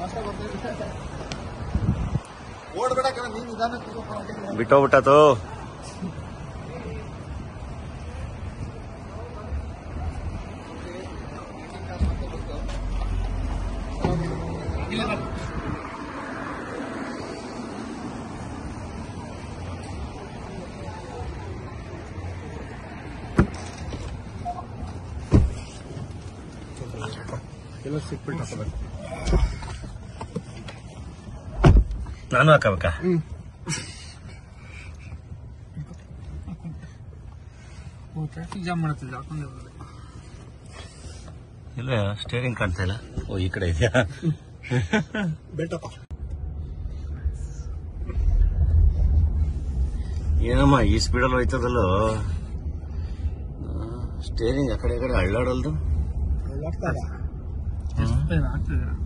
ಓಡ್ಬೇಡ ಕಣ ನೀನ್ ನಿಧಾನ ಬಿಟ್ಟೋಗ್ಬಿಟ್ಟತು ಎಲ್ಲ ಸಿಕ್ಬಿಟ್ಟು ನಾನು ಹಾಕಬೇಕಾ ಟ್ರಾಫಿಕ್ ಜಾಮ್ ಮಾಡ್ತಿದ್ದೆ ಹಾಕೊಂಡೆ ಹೋದ್ರೆ ಇಲ್ಲ ಸ್ಟೇರಿಂಗ್ ಕಾಣ್ತಾ ಇಲ್ಲ ಓ ಈ ಕಡೆ ಇದೆಯಾ ಬೆಟ್ಟಪ್ಪ ಏನಮ್ಮ ಈ ಸ್ಪೀಡಲ್ಲಿ ಹೋಯ್ತದಲ್ಲೋ ಸ್ಟೇರಿಂಗ್ ಆ ಕಡೆ ಈ ಕಡೆ ಅಳ್ಳಾಡಲ್ದು ಒಳ್ಳಾಡ್ತಾ ಇಲ್ಲ ಆಗ್ತಿದ್ದೀರಾ